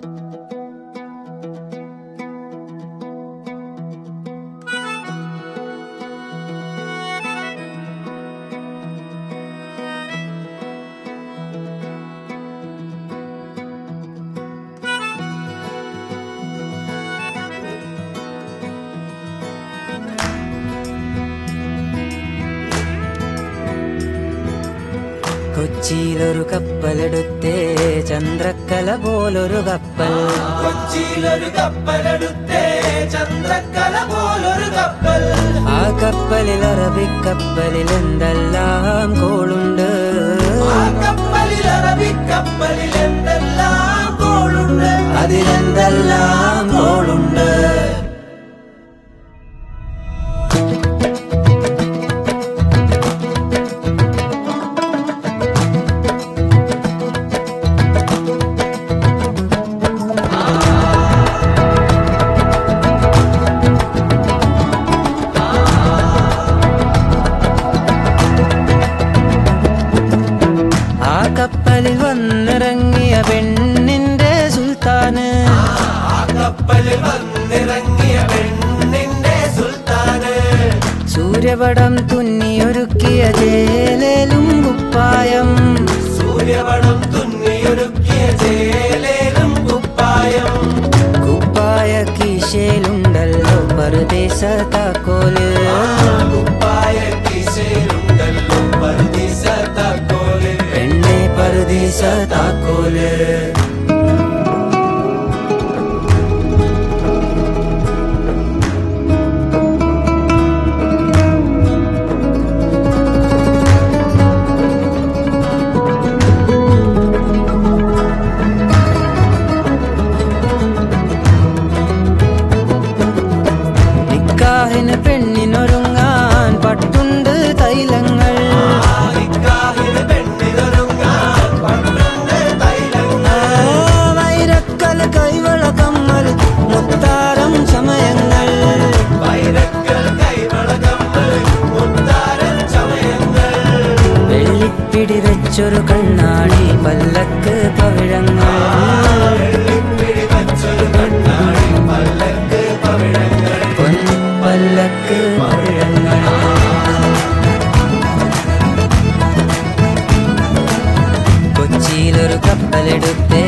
കൊച്ചിയിലൊരു കപ്പലെടുത്തേ ചന്ദ്രക്കല പോലൊരു കപ്പൽ കൊച്ചിയിലൊരു കപ്പലെടുത്തേ ചന്ദ്രക്കല പോലൊരു കപ്പൽ ആ കപ്പലിൽ അറബിക്കപ്പലിൽ എന്തെല്ലാം കോളുണ്ട് ആ കപ്പലിൽ അറബിക്കപ്പലിൽ എന്തെല്ലാം കോളുണ്ട് അതിലെന്തെല്ലാം കോളുണ്ട് ആ കപ്പലിൽ വന്നിറങ്ങിയ പെണ്ണിന്റെ സുൽത്താന് ആ കപ്പലിൽ വന്നിറങ്ങിയ പെണ്ണിന്റെ സുൽത്താന് സൂര്യപടം തുന്നിയൊരുക്കിയ ജേലേലും കുപ്പായം സൂര്യപടം തുന്നിയൊരുക്കിയ ചേലേലും കുപ്പായം കുപ്പായ കീശയിലുണ്ടല്ലോ പറുദേശ താക്കോല് കുപ്പായ കീശയിലുണ്ടല്ലോ പറുദീസ താക്കോല് പെണ്ണെ പറുദേശ താക്കോല് നിക്കാഹിന് പെണ്ണിനൊരുങ്ങാൻ പട്ടുണ്ട് തൈലങ്ങൾ നിക്കാഹിന് പെണ്ണിനൊരുങ്ങാൻ പന്ത്രണ്ട് തൈലങ്ങൾ ആ, വൈരക്കൽ കൈവള കമ്മൽ മുത്താരം സമയങ്ങൾ വൈരക്കൽ കൈവളകമ്മൽ മുത്താരം ചമയങ്ങൾ വെള്ളിപ്പിടി വെച്ചൊരു കണ്ണാടി പല്ലക്ക് പവിഴങ്ങൾ വെള്ളിപ്പിടി വച്ചൊരു കണ്ണാടി പല്ലക്ക് പവിഴങ്ങൾ പൊൻപല്ലക്ക് പവിഴങ്ങൾ കൊച്ചിയിലൊരു കപ്പലെടുത്തേ